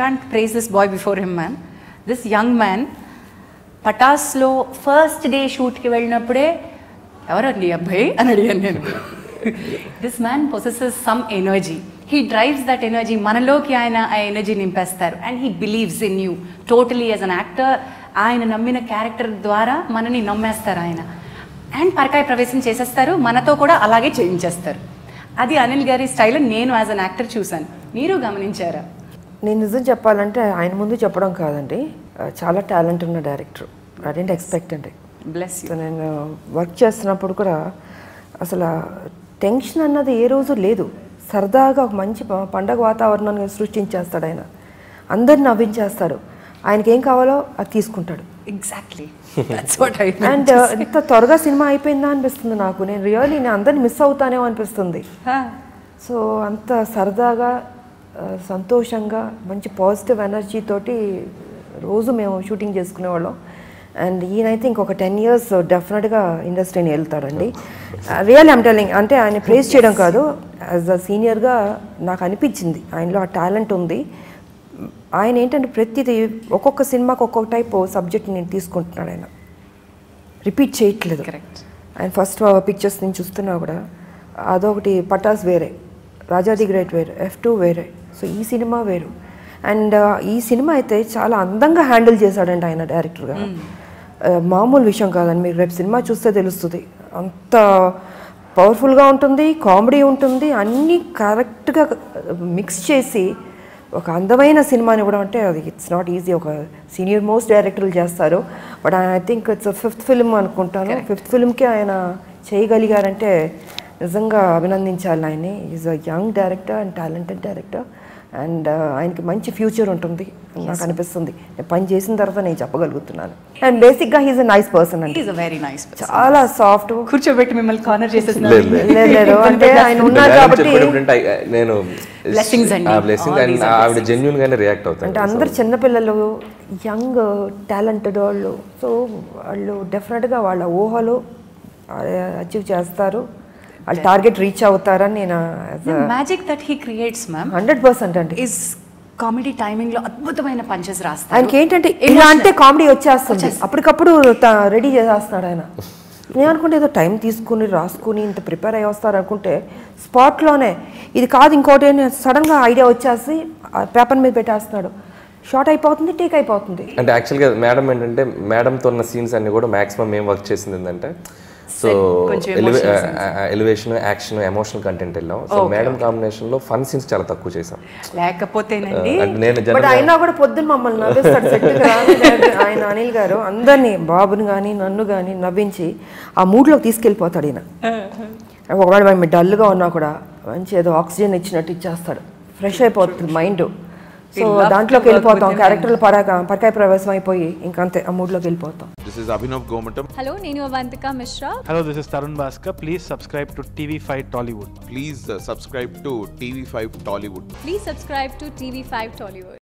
Can't praise this boy before him man this young man పటాస్లో first day షూట్కి వెళ్ళినప్పుడే ఎవరండి ఈ అబ్బాయి అని అడిగాను నేను this man possesses some energy he drives that energy మనలోకి ఆయన ఆ ఎనర్జీ నింపేస్తారు and he believes in you totally as an actor ఆయన నమ్మిన క్యారెక్టర్ ద్వారా మనని నమ్మేస్తారు ఆయన అండ్ పరకాయ ప్రవేశం చేసేస్తారు మనతో కూడా అలాగే చేయించేస్తారు అది అనిల్ గారి స్టైల్ నేను యాజ్ అన్ యాక్టర్ చూశాను మీరు గమనించారా నేను నిజం చెప్పాలంటే ఆయన ముందు చెప్పడం కాదండి ఆ, చాలా టాలెంట్ ఉన్న డైరెక్టర్ ఐ డెంట్ ఎక్స్పెక్ట్ అండి బ్లెస్ యూ సో నేను వర్క్ చేస్తున్నప్పుడు కూడా అసలు టెన్షన్ అన్నది ఏ రోజు లేదు సరదాగా ఒక మంచి ప- పండగ వాతావరణాన్ని సృష్టించేస్తాడు ఆయన అందరిని నవ్వించేస్తాడు ఆయనకి ఏం కావాలో అది తీసుకుంటాడు exactly that's what I and ఇంత త్వరగా సినిమా అయిపోయిందా అనిపిస్తుంది నాకు నేను రియల్లీ నేను అందరిని మిస్ అవుతానేమో అనిపిస్తుంది సో అంత సరదాగా ఆ, సంతోషంగా మంచి పాజిటివ్ ఎనర్జీ తోటి రోజు మేము షూటింగ్ చేసుకునేవాళ్ళం అండ్ ఈయనైతే ఇంకొక టెన్ ఇయర్స్ డెఫినెట్గా ఇండస్ట్రీని వెళ్తాడండి రియల్ ఐమ్ టెలింగ్ అంటే ఆయన ప్రేస్ చేయడం కాదు యాజ్ అ సీనియర్గా నాకు అనిపించింది ఆయనలో ఆ టాలెంట్ ఉంది ఆయన ఏంటంటే ప్రతిదీ ఒక్కొక్క సినిమాకి ఒక్కొక్క టైప్ సబ్జెక్ట్ నేను తీసుకుంటున్నాడు ఆయన రిపీట్ చేయట్లేదు కరెక్ట్ ఆయన ఫస్ట్ పిక్చర్స్ నేను చూస్తున్నా కూడా అదొకటి పటాస్ వేరే రాజాది గ్రేట్ వేరే ఎఫ్ టూ వేరే సో ఈ సినిమా వేరు అండ్ ఈ సినిమా అయితే చాలా అందంగా హ్యాండిల్ చేశాడండి ఆయన డైరెక్టర్గా మామూలు విషయం కాదండి మీరు రేపు సినిమా చూస్తే తెలుస్తుంది అంత పవర్ఫుల్గా ఉంటుంది కామెడీ ఉంటుంది అన్నీ కరెక్ట్గా మిక్స్ చేసి ఒక అందమైన సినిమాని ఇవ్వడం అంటే అది ఇట్స్ నాట్ ఈజీ ఒక సీనియర్ మోస్ట్ డైరెక్టర్లు చేస్తారు but I think it's fifth film అనుకుంటాను ఫిఫ్త్ ఫిల్మ్కి ఆయన చేయగలిగారంటే నిజంగా అభినందించాలి ఆయన్ని is a young director and talented director and ఆయనకి మంచి ఫ్యూచర్ ఉంటుంది అని నాకు అనిపిస్తుంది నేను పని చేసిన తర్వాత నేను చెప్పగలుగుతున్నాను అండ్ బేసిక్గా హీజ్ అ నైస్ పర్సన్ అండి ఈజ్ అ వెరీ నైస్ చాలా సాఫ్ట్ కూర్చోబెట్టి మిమ్మల్ని కార్నర్ చేసేస్తున్నారు లేదు, లేదు. లేదు లేదు అంటే ఆయన ఉన్నారు మేడం కాబట్టి చెప్పేటప్పుడు I- నేను Blessings అండి. Blessing All and these are ఆవిడ జెన్యున్ గానే రియాక్ట్ అవుతాను అంటే అందరు చిన్నపిల్లలు యంగ్ టాలెంటెడ్ వాళ్ళు సో వాళ్ళు డెఫినెట్గా వాళ్ళ ఊహలు అచీవ్ చేస్తారు వాళ్ళు టార్గెట్ రీచ్ అవుతారని నేను magic that he creates ma'am hundred percent అండి ఇస్ కామెడీ టైమింగ్ లో అద్భుతమైన పంచెస్ రాస్తారు ఆయనకి ఏంటంటే ఇలా అంటే కామెడీ వచ్చేస్తుంది అప్పటికప్పుడు రెడీ చేసేస్తున్నాడు ఆయన నేను అనుకుంటే ఏదో టైం తీసుకుని రాసుకుని ఇంత ప్రిపేర్ అయ్యి వస్తారు అనుకుంటే స్పాట్లోనే ఇది కాదు ఇంకోటి సడన్గా ఐడియా వచ్చేసి పేపర్ మీద పెట్టేస్తున్నాడు షార్ట్ అయిపోతుంది టేక్ అయిపోతుంది అంటే యాక్చువల్గా మేడం ఏంటంటే మేడంతో ఉన్న సీన్స్ అన్ని కూడా మాక్సిమం మేము వర్క్ చేసింది ఏంటంటే సో కొంచెం ఎలివేషన్ యాక్షన్ ఎమోషనల్ కంటెంట్ వెళ్ళాం సో మేడం కాంబినేషన్ లో ఫన్ సీన్స్ చాలా తక్కువ చేసాం లేకపోతేనండి అంటే నేను బట్ జనరల్ అయినా కూడా పొద్దున్న మమ్మల్ని నవ్విస్తాడు సెట్కి ఆయన అనిల్ గారు అందరినీ బాబుని కానీ నన్ను కానీ నవ్వించి ఆ మూడ్లోకి తీసుకెళ్ళిపోతాడు ఈయన ఒకవేళ మేము డల్గా ఉన్నా కూడా మంచి ఏదో ఆక్సిజన్ ఇచ్చినట్టు ఇచ్చేస్తాడు ఫ్రెష్ అయిపోతుంది మైండ్ సో love to దాంట్లోకి work వెళ్ళిపోతాం with him క్యారెక్టర్లు పరాక పరకాయ ప్రవేశం అయిపోయి ఇంకంతే ఆ మూడ్లోకి వెళ్ళిపోతాం This is Abhinav Gomatam. Hello, నేను Avantika Mishra Hello, this is Tarun Bhaskar. Please subscribe to TV5 Tollywood. Please uh, subscribe to TV5 Tollywood. Please subscribe to TV five Tollywood